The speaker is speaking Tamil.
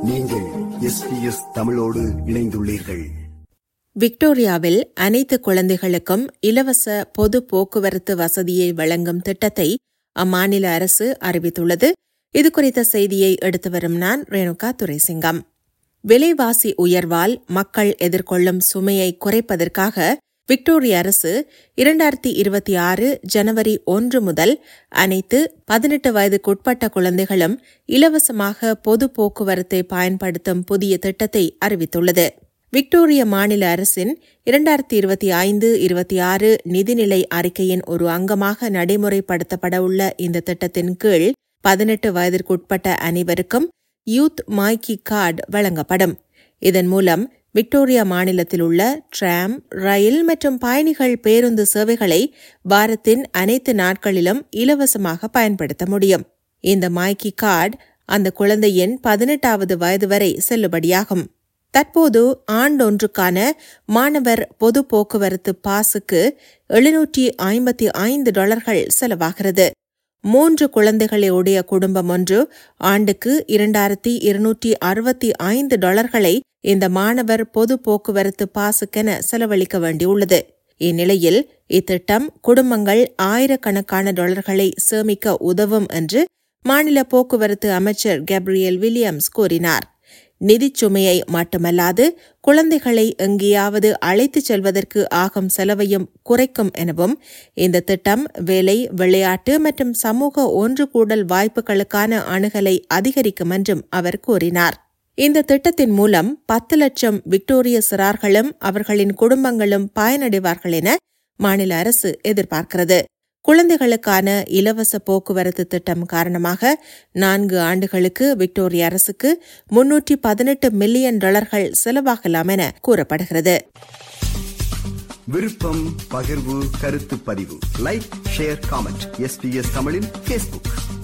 நீங்கள் எஸ்பிஎஸ் தமிழோடு இணைந்துள்ளீர்கள் விக்டோரியாவில் அனைத்து குழந்தைகளுக்கும் இலவச பொது போக்குவரத்து வசதியை வழங்கும் திட்டத்தை அம்மாநில அரசு அறிவித்துள்ளது இதுகுறித்த செய்தியை எடுத்து வரும் நான் ரேணுகா துரைசிங்கம் விலைவாசி உயர்வால் மக்கள் எதிர்கொள்ளும் சுமையை குறைப்பதற்காக விக்டோரிய அரசு இரண்டாயிரத்தி இருபத்தி ஆறு ஜனவரி ஒன்று முதல் அனைத்து பதினெட்டு வயதுக்குட்பட்ட குழந்தைகளும் இலவசமாக பொது போக்குவரத்தை பயன்படுத்தும் புதிய திட்டத்தை அறிவித்துள்ளது விக்டோரிய மாநில அரசின் இரண்டாயிரத்தி இருபத்தி ஐந்து இருபத்தி ஆறு நிதிநிலை அறிக்கையின் ஒரு அங்கமாக நடைமுறைப்படுத்தப்பட உள்ள இந்த திட்டத்தின் கீழ் பதினெட்டு வயதிற்குட்பட்ட அனைவருக்கும் யூத் மாய்கி கார்டு வழங்கப்படும் இதன் மூலம் விக்டோரியா மாநிலத்தில் உள்ள டிராம் ரயில் மற்றும் பயணிகள் பேருந்து சேவைகளை வாரத்தின் அனைத்து நாட்களிலும் இலவசமாக பயன்படுத்த முடியும் இந்த மாய்கி கார்டு அந்த குழந்தையின் பதினெட்டாவது வயது வரை செல்லுபடியாகும் தற்போது ஆண்டொன்றுக்கான மாணவர் பொது போக்குவரத்து பாசுக்கு எழுநூற்றி ஐம்பத்தி ஐந்து டாலர்கள் செலவாகிறது மூன்று குழந்தைகளை உடைய குடும்பம் ஒன்று ஆண்டுக்கு இரண்டாயிரத்தி இருநூற்றி அறுபத்தி ஐந்து டாலர்களை இந்த மாணவர் பொது போக்குவரத்து பாசுக்கென செலவழிக்க வேண்டியுள்ளது இந்நிலையில் இத்திட்டம் குடும்பங்கள் ஆயிரக்கணக்கான டாலர்களை சேமிக்க உதவும் என்று மாநில போக்குவரத்து அமைச்சர் கேப்ரியல் வில்லியம்ஸ் கூறினார் நிதிச் சுமையை மட்டுமல்லாது குழந்தைகளை எங்கேயாவது அழைத்துச் செல்வதற்கு ஆகும் செலவையும் குறைக்கும் எனவும் இந்த திட்டம் வேலை விளையாட்டு மற்றும் சமூக ஒன்று கூடல் வாய்ப்புகளுக்கான அணுகலை அதிகரிக்கும் என்றும் அவர் கூறினார் இந்த திட்டத்தின் மூலம் பத்து லட்சம் விக்டோரிய சிறார்களும் அவர்களின் குடும்பங்களும் பயனடைவார்கள் என மாநில அரசு எதிர்பார்க்கிறது குழந்தைகளுக்கான இலவச போக்குவரத்து திட்டம் காரணமாக நான்கு ஆண்டுகளுக்கு விக்டோரிய அரசுக்கு முன்னூற்றி பதினெட்டு மில்லியன் டாலர்கள் செலவாகலாம் என கூறப்படுகிறது விருப்பம் பகிர்வு கருத்து பதிவு லைக் ஷேர் காமெண்ட் எஸ்பிஎஸ் தமிழின் பேஸ்புக்